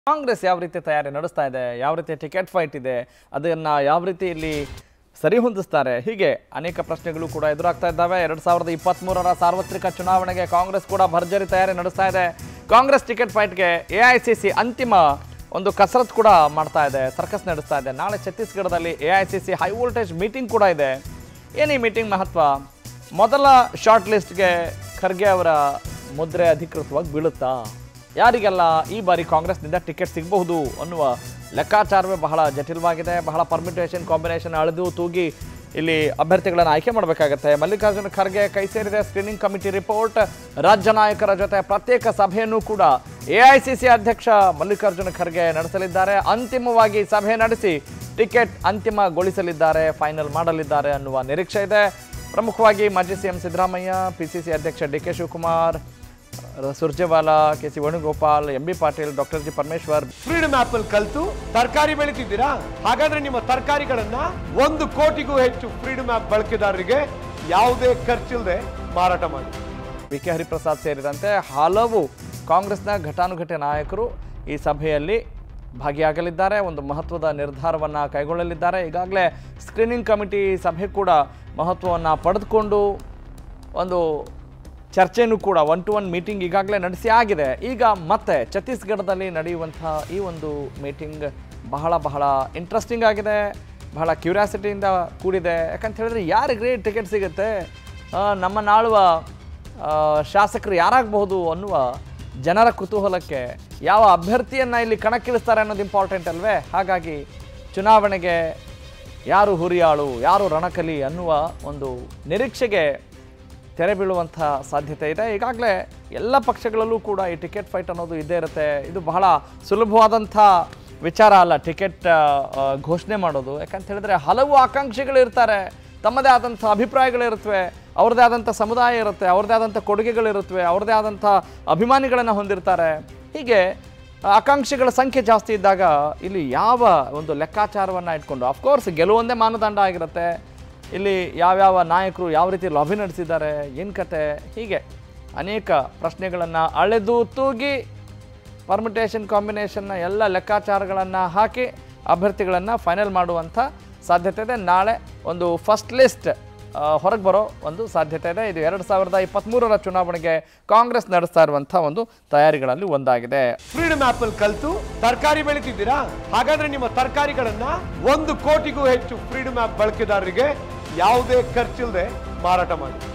ಕಾಂಗ್ರೆಸ್ ಯಾವ ರೀತಿ ತಯಾರಿ ನಡೆಸ್ತಾ ಇದೆ ಯಾವ ರೀತಿ ಟಿಕೆಟ್ ಫೈಟ್ ಇದೆ ಅದನ್ನು ಯಾವ ರೀತಿ ಇಲ್ಲಿ ಸರಿಹೊಂದಿಸ್ತಾರೆ ಹೀಗೆ ಅನೇಕ ಪ್ರಶ್ನೆಗಳು ಕೂಡ ಎದುರಾಗ್ತಾ ಇದ್ದಾವೆ ಎರಡು ಸಾವಿರದ ಇಪ್ಪತ್ತ್ಮೂರರ ಸಾರ್ವತ್ರಿಕ ಚುನಾವಣೆಗೆ ಕಾಂಗ್ರೆಸ್ ಕೂಡ ಭರ್ಜರಿ ತಯಾರಿ ನಡೆಸ್ತಾ ಇದೆ ಕಾಂಗ್ರೆಸ್ ಟಿಕೆಟ್ ಫೈಟ್ಗೆ ಎ ಐ ಸಿ ಸಿ ಅಂತಿಮ ಒಂದು ಕಸರತ್ತು ಕೂಡ ಮಾಡ್ತಾ ಇದೆ ಸರ್ಕಸ್ ನಡೆಸ್ತಾ ಇದೆ ನಾಳೆ ಛತ್ತೀಸ್ಗಢದಲ್ಲಿ A I C C high voltage meeting ಕೂಡ ಇದೆ ಏನು ಈ ಮೀಟಿಂಗ್ ಮಹತ್ವ ಮೊದಲ ಶಾರ್ಟ್ ಲಿಸ್ಟ್ಗೆ ಖರ್ಗೆ ಅವರ ಮುದ್ರೆ ಅಧಿಕೃತವಾಗಿ ಬೀಳುತ್ತಾ ಯಾರಿಗೆಲ್ಲ ಈ ಬಾರಿ ಕಾಂಗ್ರೆಸ್ನಿಂದ ಟಿಕೆಟ್ ಸಿಗಬಹುದು ಅನ್ನುವ ಲೆಕ್ಕಾಚಾರವೇ ಬಹಳ ಜಟಿಲವಾಗಿದೆ ಬಹಳ ಪರ್ಮಿಟೇಷನ್ ಕಾಂಬಿನೇಷನ್ ಅಳೆದು ತೂಗಿ ಇಲ್ಲಿ ಅಭ್ಯರ್ಥಿಗಳನ್ನು ಆಯ್ಕೆ ಮಾಡಬೇಕಾಗತ್ತೆ ಮಲ್ಲಿಕಾರ್ಜುನ ಖರ್ಗೆ ಕೈ ಸೇರಿದೆ ಸ್ಕ್ರೀನಿಂಗ್ ಕಮಿಟಿ ರಿಪೋರ್ಟ್ ರಾಜ್ಯ ನಾಯಕರ ಜೊತೆ ಪ್ರತ್ಯೇಕ ಸಭೆಯನ್ನು ಕೂಡ ಎಐಸಿಸಿ ಅಧ್ಯಕ್ಷ ಮಲ್ಲಿಕಾರ್ಜುನ ಖರ್ಗೆ ನಡೆಸಲಿದ್ದಾರೆ ಅಂತಿಮವಾಗಿ ಸಭೆ ನಡೆಸಿ ಟಿಕೆಟ್ ಅಂತಿಮಗೊಳಿಸಲಿದ್ದಾರೆ ಫೈನಲ್ ಮಾಡಲಿದ್ದಾರೆ ಅನ್ನುವ ನಿರೀಕ್ಷೆ ಇದೆ ಪ್ರಮುಖವಾಗಿ ಮಾಜಿ ಸಿಎಂ ಸಿದ್ದರಾಮಯ್ಯ ಪಿಸಿಸಿ ಅಧ್ಯಕ್ಷ D K Shivakumar Surjewala K C Venugopal M B Patil doctor G Parameshwar freedom app ಅಲ್ಲಿ ಕಲ್ತು ತರಕಾರಿ ಬೆಳಿತಿದ್ದೀರಾ ಹಾಗಾದ್ರೆ ನಿಮ್ಮ ತರಕಾರಿಗಳನ್ನ ಒಂದು ಕೋಟಿಗೂ ಹೆಚ್ಚು ಫ್ರೀಡಮ್ ಆಪ್ ಬಳಕೆದಾರರಿಗೆ ಯಾವುದೇ ಖರ್ಚಿಲ್ಲದೆ ಮಾರಾಟ ಮಾಡಿ ವಿ ಕೆ ಹರಿಪ್ರಸಾದ್ ಸೇರಿದಂತೆ ಹಲವು ಕಾಂಗ್ರೆಸ್ನ ಘಟಾನುಘಟಿ ನಾಯಕರು ಈ ಸಭೆಯಲ್ಲಿ ಭಾಗಿಯಾಗಲಿದ್ದಾರೆ ಒಂದು ಮಹತ್ವದ ನಿರ್ಧಾರವನ್ನು ಕೈಗೊಳ್ಳಲಿದ್ದಾರೆ ಈಗಾಗಲೇ ಸ್ಕ್ರೀನಿಂಗ್ ಕಮಿಟಿ ಸಭೆ ಕೂಡ ಮಹತ್ವವನ್ನು ಪಡೆದುಕೊಂಡು ಒಂದು ಚರ್ಚೆನೂ ಕೂಡ ಒನ್ ಟು ಒನ್ ಮೀಟಿಂಗ್ ಈಗಾಗಲೇ ನಡೆಸಿ ಆಗಿದೆ ಈಗ ಮತ್ತೆ ಛತ್ತೀಸ್ಗಢದಲ್ಲಿ ನಡೆಯುವಂತಹ ಈ ಒಂದು ಮೀಟಿಂಗ್ ಬಹಳ ಬಹಳ ಇಂಟ್ರೆಸ್ಟಿಂಗ್ ಆಗಿದೆ ಬಹಳ ಕ್ಯೂರಿಯಾಸಿಟಿಯಿಂದ ಕೂಡಿದೆ ಯಾಕಂತ ಹೇಳಿದ್ರೆ ಯಾರಿಗೆ ಟಿಕೆಟ್ ಸಿಗುತ್ತೆ ಆ, ನಮ್ಮ ನಾಳುವ ಆ, ಶಾಸಕರು ಯಾರಾಗಬಹುದು ಅನ್ನುವ ಜನರ ಕುತೂಹಲಕ್ಕೆ ಯಾವ ಅಭ್ಯರ್ಥಿಯನ್ನು ಇಲ್ಲಿ ಕಣಕ್ಕಿಳಿಸ್ತಾರೆ ಅನ್ನೋದು ಇಂಪಾರ್ಟೆಂಟ್ ಅಲ್ವೇ ಹಾಗಾಗಿ ಚುನಾವಣೆಗೆ ಯಾರು ಹುರಿಯಾಳು ಯಾರು ರಣಕಲಿ ಅನ್ನುವ ಒಂದು ನಿರೀಕ್ಷೆಗೆ ತೆರೆ ಬೀಳುವಂಥ ಸಾಧ್ಯತೆ ಇದೆ ಈಗಾಗಲೇ ಎಲ್ಲ ಪಕ್ಷಗಳಲ್ಲೂ ಕೂಡ ಈ ಟಿಕೆಟ್ ಫೈಟ್ ಅನ್ನೋದು ಇದ್ದೇ ಇರುತ್ತೆ ಇದು ಬಹಳ ಸುಲಭವಾದಂಥ ವಿಚಾರ ಅಲ್ಲ ಟಿಕೆಟ್ ಘೋಷಣೆ ಮಾಡೋದು ಯಾಕಂತ ಹೇಳಿದ್ರೆ ಹಲವು ಆಕಾಂಕ್ಷಿಗಳು ಇರ್ತಾರೆ ತಮ್ಮದೇ ಆದಂಥ ಅಭಿಪ್ರಾಯಗಳಿರುತ್ತವೆ ಅವ್ರದ್ದೇ ಆದಂಥ ಸಮುದಾಯ ಇರುತ್ತೆ ಅವ್ರದ್ದೇ ಆದಂಥ ಕೊಡುಗೆಗಳಿರುತ್ತವೆ ಅವ್ರದ್ದೇ ಆದಂಥ ಅಭಿಮಾನಿಗಳನ್ನು ಹೊಂದಿರ್ತಾರೆ ಹೀಗೆ ಆಕಾಂಕ್ಷಿಗಳ ಸಂಖ್ಯೆ ಜಾಸ್ತಿ ಇದ್ದಾಗ ಇಲ್ಲಿ ಯಾವ ಒಂದು ಲೆಕ್ಕಾಚಾರವನ್ನು ಇಟ್ಕೊಂಡು ಅಫ್ಕೋರ್ಸ್ ಗೆಲುವೊಂದೇ ಮಾನದಂಡ ಆಗಿರುತ್ತೆ ಇಲ್ಲಿ ಯಾವ್ಯಾವ ನಾಯಕರು ಯಾವ ರೀತಿ ಲಾಬಿ ನಡೆಸಿದ್ದಾರೆ ಏನು ಕತೆ ಹೀಗೆ ಅನೇಕ ಪ್ರಶ್ನೆಗಳನ್ನು ಅಳೆದು ತೂಗಿ ಪರ್ಮಿಟೇಷನ್ ಕಾಂಬಿನೇಷನ್ನ ಎಲ್ಲ ಲೆಕ್ಕಾಚಾರಗಳನ್ನು ಹಾಕಿ ಅಭ್ಯರ್ಥಿಗಳನ್ನು ಫೈನಲ್ ಮಾಡುವಂಥ ಸಾಧ್ಯತೆ ಇದೆ ನಾಳೆ ಒಂದು ಫಸ್ಟ್ ಲಿಸ್ಟ್ ಹೊರಗೆ ಬರೋ ಒಂದು ಸಾಧ್ಯತೆ ಇದೆ ಇದು ಎರಡು ಸಾವಿರದ ಇಪ್ಪತ್ತ್ಮೂರರ ಚುನಾವಣೆಗೆ ಕಾಂಗ್ರೆಸ್ ನಡೆಸ್ತಾ ಇರುವಂಥ ಒಂದು ತಯಾರಿಗಳಲ್ಲಿ ಒಂದಾಗಿದೆ ಫ್ರೀಡಮ್ ಆಪ್ ಅಲ್ಲಿ ಕಲ್ತು ತರಕಾರಿ ಬೆಳಿತಿದ್ದೀರಾ ಹಾಗಾದ್ರೆ ನಿಮ್ಮ ತರಕಾರಿಗಳನ್ನ ಒಂದು ಕೋಟಿಗೂ ಹೆಚ್ಚು ಫ್ರೀಡಮ್ ಆಪ್ ಬಳಕೆದಾರರಿಗೆ ಯಾವುದೇ ಖರ್ಚಿಲ್ಲದೆ ಮಾರಾಟ ಮಾಡಿ